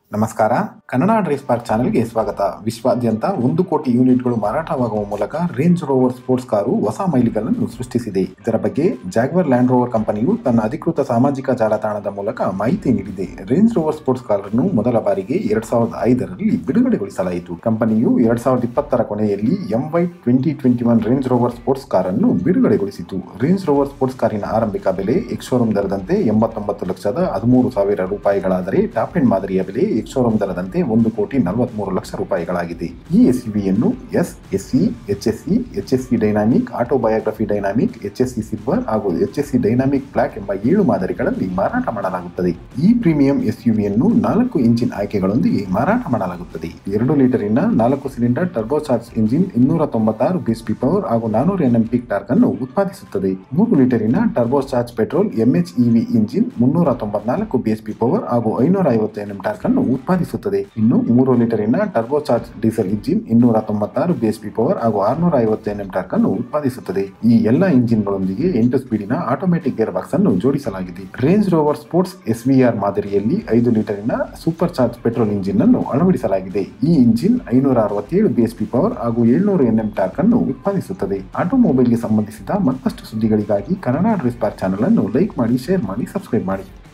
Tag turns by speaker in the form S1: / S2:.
S1: ನಮಸ್ಕಾರ Kannada drive spark ಚಾನೆಲ್ಗೆ ಸ್ವಾಗತ ವಿಶ್ವಾದ್ಯಂತ ಒಂದು ಕೋಟಿ ಯೂನಿಟ್ಗಳು ಮಾರಾಟವಾಗುವ ಮೂಲಕ ರೇಂಜ್ ರೋವರ್ ಸ್ಪೋರ್ಟ್ಸ್ ಕಾರು ಹೊಸ ಮೈಲಿಗಲ್ಲನ್ನು ಸೃಷ್ಟಿಸಿದೆ ಇದರ ಬಗ್ಗೆ ಜಾಗ್ವರ್ ಲ್ಯಾಂಡ್ ರೋವರ್ ಕಂಪನಿಯು ತನ್ನ ಅಧಿಕೃತ ಸಾಮಾಜಿಕ ಜಾಲತಾಣದ ಮೂಲಕ ಮಾಹಿತಿ ನೀಡಿದೆ ರೇಂಜ್ ರೋವರ್ ಸ್ಪೋರ್ಟ್ಸ್ ಕಾರನ್ನು ಮೊದಲ ಬಾರಿಗೆ ಎರಡ್ ಸಾವಿರದ ಐದರಲ್ಲಿ ಬಿಡುಗಡೆಗೊಳಿಸಲಾಯಿತು ಕಂಪನಿಯು ಎರಡ್ ಸಾವಿರದ ಇಪ್ಪತ್ತರ ಕೊನೆಯಲ್ಲಿ MY twenty twenty one Range Rover sports ಕಾರನ್ನು ಬಿಡುಗಡೆಗೊಳಿಸಿತು ರೇಂಜ್ ರೋವರ್ ಸ್ಪೋರ್ಟ್ಸ್ ಕಾರಿನ ಆರಂಭಿಕ ಬೆಲೆ ಎಕ್ಸೋರೂಮ್ ದರದಂತೆ ಎಂಬತ್ತೊಂಬತ್ತು ಲಕ್ಷದ ಹದಿಮೂರು ಸಾವಿರ ರೂಪಾಯಿಗಳಾದರೆ ಟಾಪ್ ಎಂಡ್ ಮಾದರಿಯ ಬೆಲೆ ಎಕ್ಸೋರೂಮ್ ದರದಂತೆ ಒಂದು ಕೋಟಿ ನಲವತ್ಮೂರು ಲಕ್ಷ ರೂಪಾಯಿಗಳಾಗಿದೆ ಈ ಎಸ್ಯುವಿಯನ್ನು S SE HSE HSE dynamic autobiography dynamic HSE silver ಹಾಗೂ ಎಚ್ಎಸ್ಸಿ ಡೈನಾಮಿಕ್ ಬ್ಲಾಕ್ ಎಂಬ ಏಳು ಮಾದರಿಗಳಲ್ಲಿ ಮಾರಾಟ ಮಾಡಲಾಗುತ್ತದೆ ಈ ಪ್ರೀಮಿಯಂ ಎಸ್ಯುವಿಯನ್ನು ನಾಲ್ಕು ಇಂಜಿನ್ ಆಯ್ಕೆಗಳೊಂದಿಗೆ ಮಾರಾಟ ಮಾಡಲಾಗುತ್ತದೆ ಎರಡು ಲೀಟರಿನ ನಾಲ್ಕು ಸಿಲಿಂಡರ್ ಟರ್ಬೋಚಾರ್ಜ್ ಇಂಜಿನ್ ಇನ್ನೂರ ತೊಂಬತ್ತಾರು ಬಿಎಸ್ಪಿ ಪವರ್ ಹಾಗೂ ನಾನೂರು ಎನ್ಎಂ ಪೀಕ್ ಟಾರ್ಕ್ ಅನ್ನು ಉತ್ಪಾದಿಸುತ್ತದೆ ಮೂರು ಲೀಟರಿನ turbocharge petrol MH EV engine ಮುನ್ನೂರ ತೊಂಬತ್ನಾಲ್ಕು ಬಿಎಸ್ಪಿ ಪವರ್ ಹಾಗೂ ಐನೂರ ಐವತ್ತು ಎನ್ಎಂ ಟಾರ್ಕ್ ಅನ್ನು ಉತ್ಪಾದಿಸುತ್ತದೆ ಇನ್ನು ಮೂರು ಲೀಟರಿನ ಟರ್ಬೋಚಾರ್ಜ್ ಡೀಸೆಲ್ ಇಂಜಿನ್ ಇನ್ನೂರ ತೊಂಬತ್ತಾರು ಬಿಎಸ್ಪಿ ಪವರ್ ಹಾಗೂ ಆರ್ನೂರ ಐವತ್ತು ಎನ್ಎಂ ಟಾರ್ಕ್ ಅನ್ನು ಉತ್ಪಾದಿಸುತ್ತದೆ ಈ ಎಲ್ಲ ಇಂಜಿನ್ಗಳೊಂದಿಗೆ ಎಂಟು ಸ್ಪೀಡಿನ ಆಟೋಮೆಟಿಕ್ ಗೇರ್ ಬಾಕ್ಸ್ ಅನ್ನು ಜೋಡಿಸಲಾಗಿದೆ ರೇಂಜ್ ರೋವರ್ ಸ್ಪೋರ್ಟ್ಸ್ ಎಸ್ವಿಆರ್ ಮಾದರಿಯಲ್ಲಿ ಐದು ಲೀಟರಿನ ಸೂಪರ್ ಚಾರ್ಜ್ ಪೆಟ್ರೋಲ್ ಇಂಜಿನ್ ಅನ್ನು ಅಳವಡಿಸಲಾಗಿದೆ ಈ ಇಂಜಿನ್ ಐನೂರ ಅರವತ್ತೇಳು ಬಿಎಸ್ಪಿ ಪವರ್ ಹಾಗೂ ಏಳ್ನೂರು ಎನ್ಎಂ ಟಾರ್ಕ್ ಅನ್ನು ಉತ್ಪಾದಿಸುತ್ತದೆ ಆಟೋಮೊಬೈಲ್ಗೆ ಸಂಬಂಧಿಸಿದ ಮತ್ತಷ್ಟು ಸುದ್ದಿಗಳಿಗಾಗಿ ಕನ್ನಡ ಡ್ರೆಸ್ ಪಾರ್ಕ್ ಚಾನಲ್ ಅನ್ನು ಲೈಕ್ ಮಾಡಿ ಶೇರ್ ಮಾಡಿ ಸಬ್ಸ್ಕ್ರೈಬ್ ಮಾಡಿ